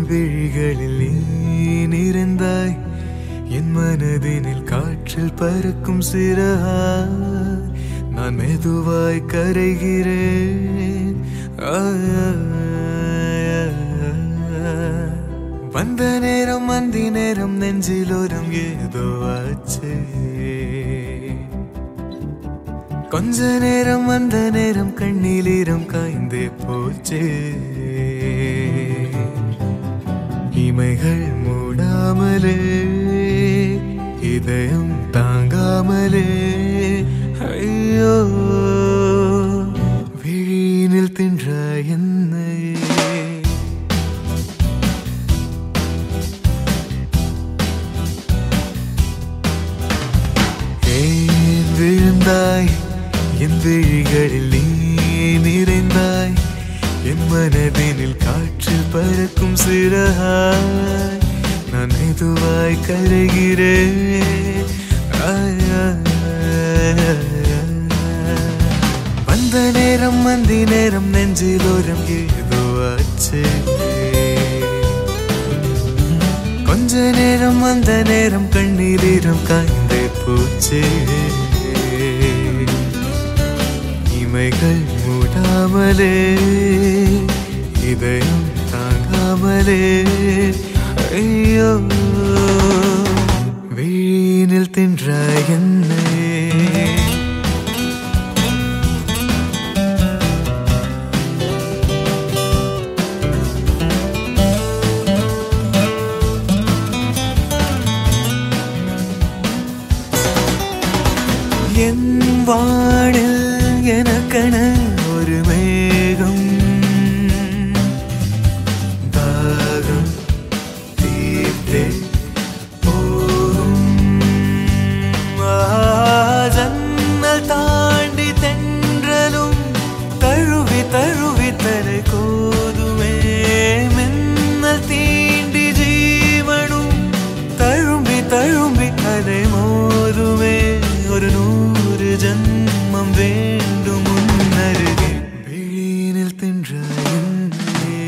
விழிகளில் நீ நிறைந்தாய் என் மனதினில் காற்றில் பறக்கும் சிறகாய் நான் மெதுவாய் கரைகிறேன் ஆ, வந்த நேரம் அந்தி நேரம் நெஞ்சிலோரம் ஏதோ ஆச்சு கொஞ்ச நேரம் அந்த நேரம் கண்ணிலீரம் காய்ந்தே போச்சே இமைகள் மூடாமலே இதயம் தாங்காமலே ஐயோ விழியினில் தின்ற என்னையே ஏன் விழுந்தாய் என் விழிகளில் நீ நிறைந்தாய் என் மனதினில் காற்றில் பறக்கும் சிறகாய் நான் மெதுவாய் கரைகிறேன் ஆய், ஆய், ஆய். வந்த நேரம் மந்தி நேரம் நெஞ்சிலோரம் ஏதோ ஆச்சு கொஞ்ச நேரம் அந்த நேரம் கண்ணீரீரம் காய்ந்தே போச்சு இமைகள் மூடாமலே இதயம் தாங்காமலே ஐயோ வீணில் தின்ற என்னை என் வானில் எனக்கென ஒரு மேகம் தாகம் தீர்த்தே போகும் ஆ, ஜன்னல் தாண்டி தென்றலும் தழுவி தழுவி தலை கோதுமே மின்னல் தீண்டி ஜீவனும் தழும்பி தழும்பி அதை மோதுமே ஒரு நூறு ஜன்மம் வேண்டும் முன்னருகே விழியினில் தின்ற என்னே.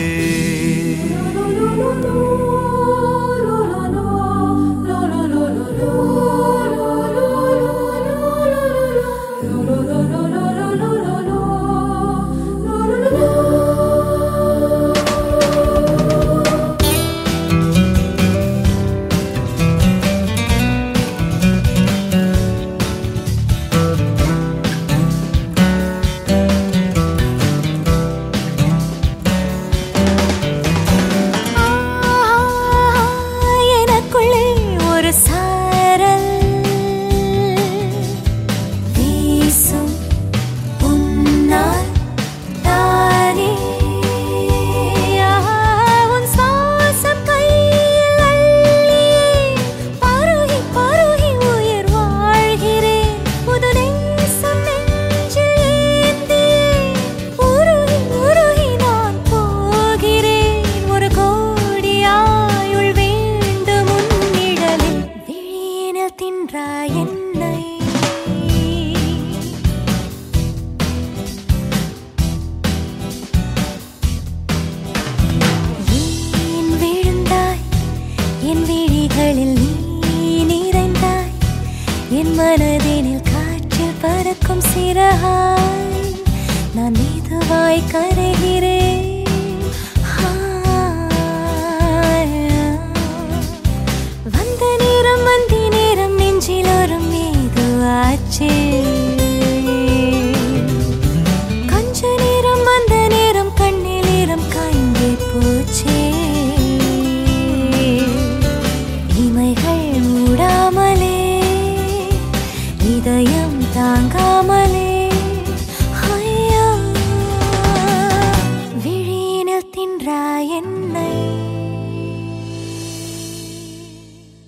எனக்குள்ளே ஒரு சாரல் வீசும் உன்னால் தானே உன் சுவாசம் கையில் அள்ளியே பருகி பருகி உயிர் வாழ்கிறேன் புது நேசம் நெஞ்சில் ஏந்தியே உருகி உருகி நான் போகிறேன் ஒரு கோடி ஆயுள் வேண்டும் உன்னிடலில் விழியினில் தின்றாய் என்னை ஏன் விழுந்தாய் என் விழிகளில் நீ நிறைந்தாய் என் மனதினில் காற்றில் பறக்கும் சிறகாய் நான் மெதுவாய் கரைகிறேன் வந்த நேரம் வந்தி நேரம் நெஞ்சிலோரும் ஏதோ ஆச்சு கொஞ்ச நேரம் அந்த நேரம் கண்ணில் ஈரம் காய்ந்தே போச்சே இமைகள் மூடாமலே இதயம் தாங்காமலே ஐயோ விழியினில் தின்றாய் என்னை